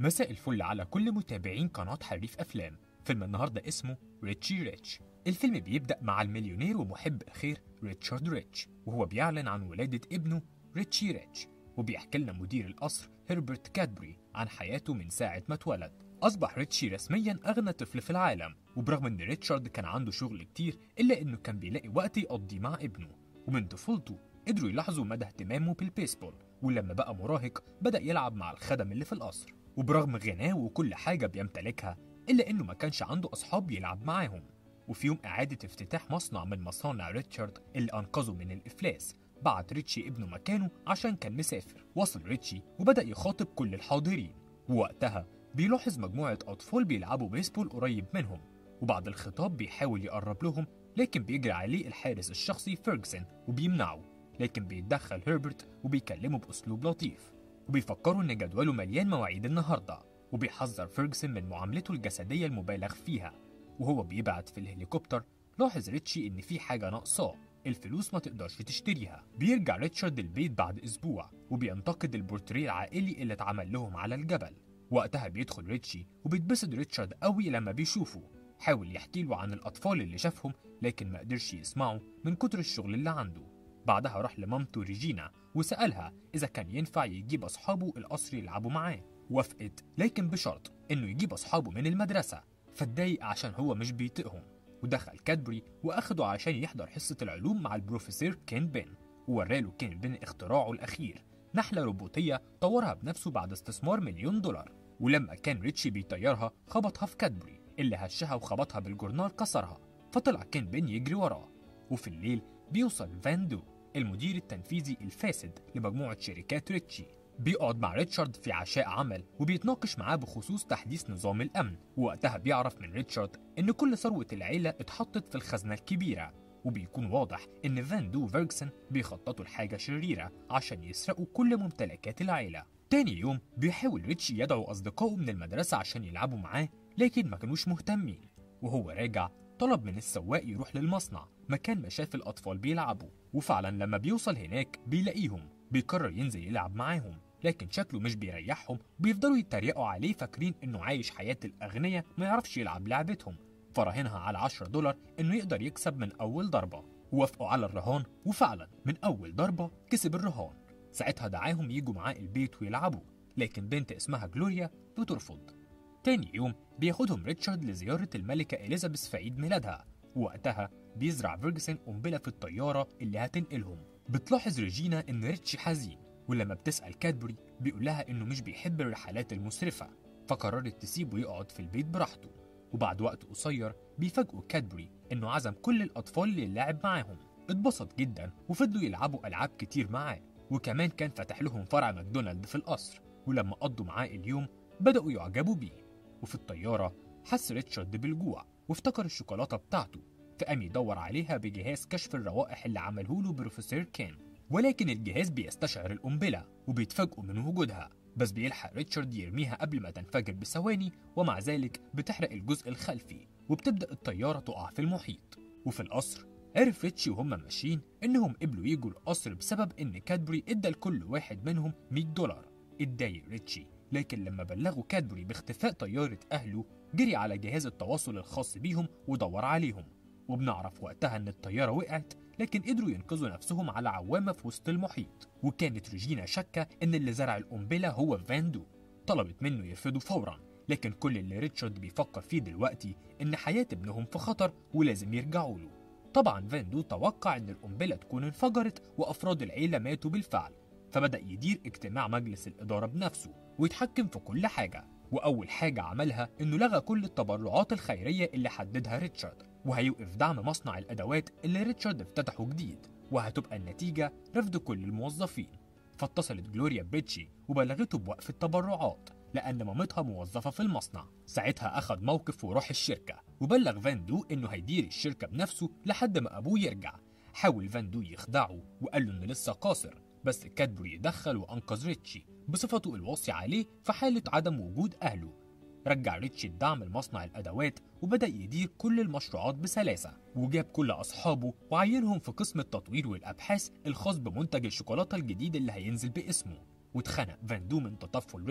مساء الفل على كل متابعين قناة حريف أفلام فيلم النهاردة اسمه ريتشي ريتش الفيلم بيبدأ مع المليونير ومحب الخير ريتشارد ريتش وهو بيعلن عن ولادة ابنه ريتشي ريتش وبيحكي لنا مدير القصر هربرت كادبري عن حياته من ساعة ما اتولد أصبح ريتشي رسميا أغنى طفل في العالم وبرغم إن ريتشارد كان عنده شغل كتير إلا إنه كان بيلاقي وقت يقضيه مع ابنه ومن طفولته قدروا يلاحظوا مدى اهتمامه بالبيسبول ولما بقى مراهق بدأ يلعب مع الخدم اللي في القصر وبرغم غناه وكل حاجة بيمتلكها إلا إنه ما كانش عنده أصحاب يلعب معاهم وفي يوم إعادة افتتاح مصنع من مصانع ريتشارد اللي أنقذه من الإفلاس بعت ريتشي ابنه مكانه عشان كان مسافر وصل ريتشي وبدأ يخاطب كل الحاضرين ووقتها بيلاحظ مجموعة أطفال بيلعبوا بيسبول قريب منهم وبعد الخطاب بيحاول يقرب لهم لكن بيجري عليه الحارس الشخصي فيرجسون وبيمنعه لكن بيتدخل هربرت وبيكلمه بأسلوب لطيف وبيفكروا إن جدوله مليان مواعيد النهاردة وبيحذر فيرجسون من معاملته الجسدية المبالغ فيها وهو بيبعت في الهليكوبتر لاحظ ريتشي إن في حاجة ناقصاه الفلوس ما تقدرش تشتريها بيرجع ريتشارد البيت بعد أسبوع وبينتقد البورتريه العائلي اللي اتعمل لهم على الجبل وقتها بيدخل ريتشي وبيتبسط ريتشارد قوي لما بيشوفه حاول يحكي له عن الأطفال اللي شافهم لكن ما قدرش يسمعه من كتر الشغل اللي عنده بعدها راح لمامته ريجينا وسألها إذا كان ينفع يجيب أصحابه القصر يلعبوا معاه وافقت لكن بشرط إنه يجيب أصحابه من المدرسة فاتضايق عشان هو مش بيطيقهم ودخل كادبري وأخده عشان يحضر حصة العلوم مع البروفيسور كين بين ووراله كين بين اختراعه الأخير نحلة روبوتية طورها بنفسه بعد استثمار مليون دولار ولما كان ريتشي بيطيرها خبطها في كادبري اللي هشها وخبطها بالجورنال كسرها فطلع كين بين يجري وراه وفي الليل بيوصل فان دو المدير التنفيذي الفاسد لمجموعة شركات ريتشي بيقعد مع ريتشارد في عشاء عمل وبيتناقش معاه بخصوص تحديث نظام الأمن ووقتها بيعرف من ريتشارد إن كل ثروة العيلة اتحطت في الخزنة الكبيرة وبيكون واضح إن فان دو فيرجسون بيخططوا لحاجة شريرة عشان يسرقوا كل ممتلكات العيلة تاني يوم بيحاول ريتشي يدعو أصدقائه من المدرسة عشان يلعبوا معاه لكن ما كانوش مهتمين وهو راجع طلب من السواق يروح للمصنع مكان ما شاف الأطفال بيلعبوا وفعلا لما بيوصل هناك بيلاقيهم بيقرر ينزل يلعب معاهم لكن شكله مش بيريحهم بيفضلوا يتريقوا عليه فاكرين انه عايش حياة الأغنياء ما يعرفش يلعب لعبتهم فراهنها على 10 دولار انه يقدر يكسب من أول ضربة وافقوا على الرهان وفعلا من أول ضربة كسب الرهان ساعتها دعاهم يجوا معاه البيت ويلعبوا لكن بنت اسمها جلوريا بترفض تاني يوم بياخدهم ريتشارد لزيارة الملكة إليزابيث في عيد ميلادها ووقتها بيزرع فيرجسون قنبلة في الطيارة اللي هتنقلهم بتلاحظ ريجينا إن ريتشي حزين ولما بتسأل كادبري بيقول لها إنه مش بيحب الرحلات المسرفة فقررت تسيبه يقعد في البيت براحته وبعد وقت قصير بيفاجئوا كادبري إنه عزم كل الأطفال اللي لعب معاهم اتبسط جدا وفضلوا يلعبوا ألعاب كتير معاه وكمان كان فتح لهم فرع ماكدونالد في القصر ولما قضوا معاه اليوم بدأوا يعجبوا بيه وفي الطيارة حس ريتشارد بالجوع وافتكر الشوكولاتة بتاعته فقام يدور عليها بجهاز كشف الروائح اللي عمله له بروفيسور كين ولكن الجهاز بيستشعر القنبلة وبيتفاجئوا من وجودها بس بيلحق ريتشارد يرميها قبل ما تنفجر بثواني ومع ذلك بتحرق الجزء الخلفي وبتبدأ الطيارة تقع في المحيط وفي القصر عرف ريتشي وهم ماشيين انهم قبلوا يجوا القصر بسبب ان كادبري ادى لكل واحد منهم 100 دولار اتضايق ريتشي لكن لما بلغوا كادبري باختفاء طيارة أهله جري على جهاز التواصل الخاص بيهم ودور عليهم وبنعرف وقتها إن الطيارة وقعت لكن قدروا ينقذوا نفسهم على عوامة في وسط المحيط وكانت ريجينا شاكة إن اللي زرع القنبلة هو فاندو طلبت منه يرفضه فورا لكن كل اللي ريتشارد بيفكر فيه دلوقتي إن حياة ابنهم في خطر ولازم يرجعوا له طبعا فاندو توقع إن القنبلة تكون انفجرت وأفراد العيلة ماتوا بالفعل فبدأ يدير اجتماع مجلس الإدارة بنفسه ويتحكم في كل حاجة وأول حاجة عملها إنه لغى كل التبرعات الخيرية اللي حددها ريتشارد وهيوقف دعم مصنع الأدوات اللي ريتشارد افتتحه جديد وهتبقى النتيجة رفض كل الموظفين فاتصلت جلوريا بريتشي وبلغته بوقف التبرعات لأن مامتها موظفة في المصنع ساعتها أخد موقف وراح الشركة وبلغ فان دو إنه هيدير الشركة بنفسه لحد ما أبوه يرجع حاول فان دو يخدعه وقال له إنه لسه قاصر بس كادبري دخل وأنقذ ريتشي بصفته الوصي عليه في حالة عدم وجود أهله رجع ريتشي الدعم لمصنع الأدوات وبدأ يدير كل المشروعات بسلاسة وجاب كل أصحابه وعينهم في قسم التطوير والأبحاث الخاص بمنتج الشوكولاتة الجديد اللي هينزل باسمه واتخنق فان دو من تطفل ريتشي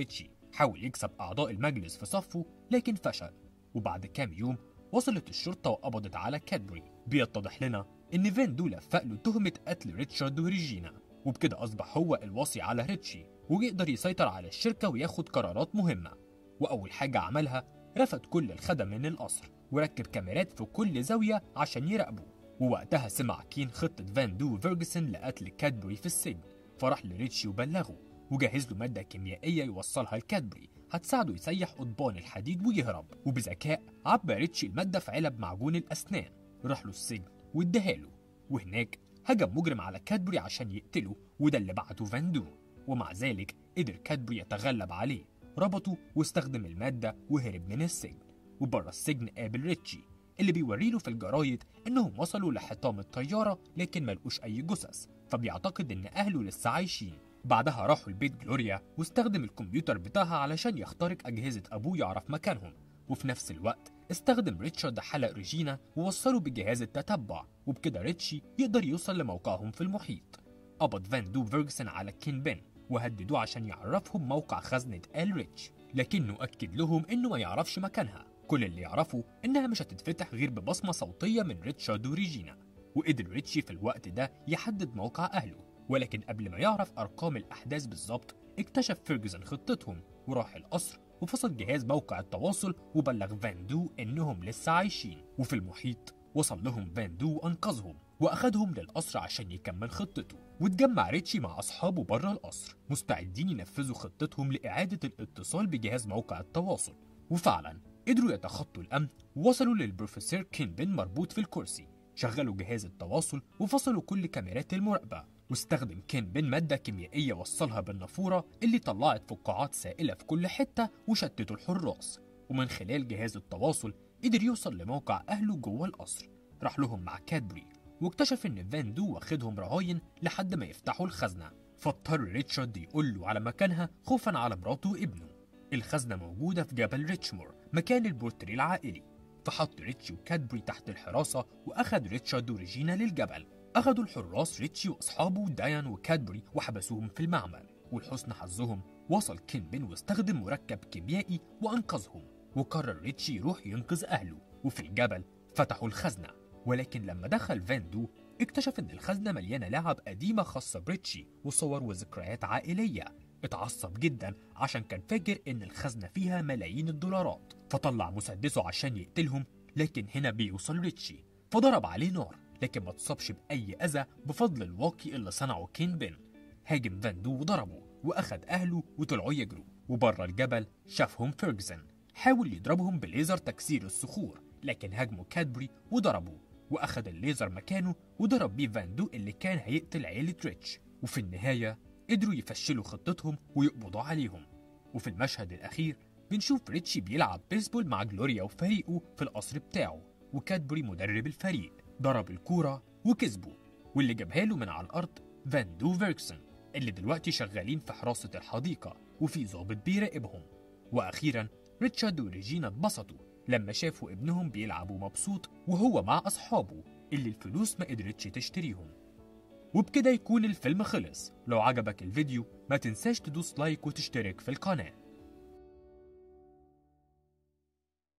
حاول يكسب أعضاء المجلس في صفه لكن فشل وبعد كام يوم وصلت الشرطة وقبضت على كادبري بيتضح لنا إن فان دو لفق له تهمة قتل ريتشارد وريجينا وبكده أصبح هو الوصي على ريتشي ويقدر يسيطر على الشركة وياخد قرارات مهمة وأول حاجة عملها رفض كل الخدم من القصر وركب كاميرات في كل زاوية عشان يراقبوا ووقتها سمع كين خطة فان دو وفيرجسون لقتل كادبري في السجن فراح لريتشي وبلغه وجهز له مادة كيميائية يوصلها لكادبري هتساعده يسيح قضبان الحديد ويهرب وبذكاء عبى ريتشي المادة في علب معجون الأسنان راح له السجن واداها له وهناك هجم مجرم على كادبري عشان يقتله وده اللي بعته فان دو ومع ذلك قدر كادبري يتغلب عليه ربطه واستخدم المادة وهرب من السجن وبره السجن قابل ريتشي اللي بيوريله في الجرايد انهم وصلوا لحطام الطيارة لكن ملقوش اي جثث فبيعتقد ان اهله لسه عايشين بعدها راحوا لبيت جلوريا واستخدم الكمبيوتر بتاعها علشان يخترق أجهزة أبوه يعرف مكانهم وفي نفس الوقت استخدم ريتشارد حلق ريجينا ووصله بجهاز التتبع وبكده ريتشي يقدر يوصل لموقعهم في المحيط قبض فان دو فيرجسون على كين بن وهددوه عشان يعرفهم موقع خزنة آل ريتش لكنه أكد لهم إنه ما يعرفش مكانها كل اللي يعرفه إنها مش هتتفتح غير ببصمة صوتية من ريتشارد وريجينا وقدر ريتشي في الوقت ده يحدد موقع أهله ولكن قبل ما يعرف أرقام الأحداث بالظبط اكتشف فيرجسون خطتهم وراح القصر وفصل جهاز موقع التواصل وبلغ فان دو إنهم لسه عايشين وفي المحيط وصل لهم فان دو وأنقذهم وأخدهم للقصر عشان يكمل خطته واتجمع ريتشي مع أصحابه بره القصر مستعدين ينفذوا خطتهم لإعادة الاتصال بجهاز موقع التواصل وفعلا قدروا يتخطوا الأمن ووصلوا للبروفيسور كينبن مربوط في الكرسي شغلوا جهاز التواصل وفصلوا كل كاميرات المراقبة واستخدم كين بن مادة كيميائية وصلها بالنافورة اللي طلعت فقاعات سائلة في كل حتة وشتتوا الحراس ومن خلال جهاز التواصل قدر يوصل لموقع أهله جوه القصر راح لهم مع كادبري واكتشف إن فان دو واخدهم رهاين لحد ما يفتحوا الخزنة فاضطر ريتشارد يقول له على مكانها خوفا على مراته وابنه الخزنة موجودة في جبل ريتشمور مكان البورتري العائلي فحط ريتشي وكادبري تحت الحراسة وأخد ريتشارد وريجينا للجبل أخدوا الحراس ريتشي وأصحابه دايان وكادبري وحبسوهم في المعمل ولحسن حظهم وصل كينبن واستخدم مركب كيميائي وأنقذهم وقرر ريتشي يروح ينقذ أهله وفي الجبل فتحوا الخزنة ولكن لما دخل فان دو اكتشف إن الخزنة مليانة لعب قديمة خاصة بريتشي وصور وذكريات عائلية اتعصب جدا عشان كان فاكر إن الخزنة فيها ملايين الدولارات فطلع مسدسه عشان يقتلهم لكن هنا بيوصل ريتشي فضرب عليه نار لكن ما اتصابش بأي أذى بفضل الواقي اللي صنعه كين بن هاجم فان دو وضربه وأخد أهله وطلعوا يجروا وبره الجبل شافهم فيرجسون حاول يضربهم بليزر تكسير الصخور لكن هاجموا كادبري وضربوه وأخد الليزر مكانه وضرب بيه فان دو اللي كان هيقتل عيلة ريتش وفي النهاية قدروا يفشلوا خطتهم ويقبضوا عليهم وفي المشهد الأخير بنشوف ريتشي بيلعب بيسبول مع جلوريا وفريقه في القصر بتاعه وكادبري مدرب الفريق ضرب الكورة وكسبوا واللي جابها له من على الأرض فان دو فيركسون اللي دلوقتي شغالين في حراسة الحديقة وفي ضابط بيراقبهم وأخيرا ريتشارد وريجينا اتبسطوا لما شافوا ابنهم بيلعب ومبسوط وهو مع أصحابه اللي الفلوس ما قدرتش تشتريهم وبكده يكون الفيلم خلص لو عجبك الفيديو ما تنساش تدوس لايك وتشترك في القناه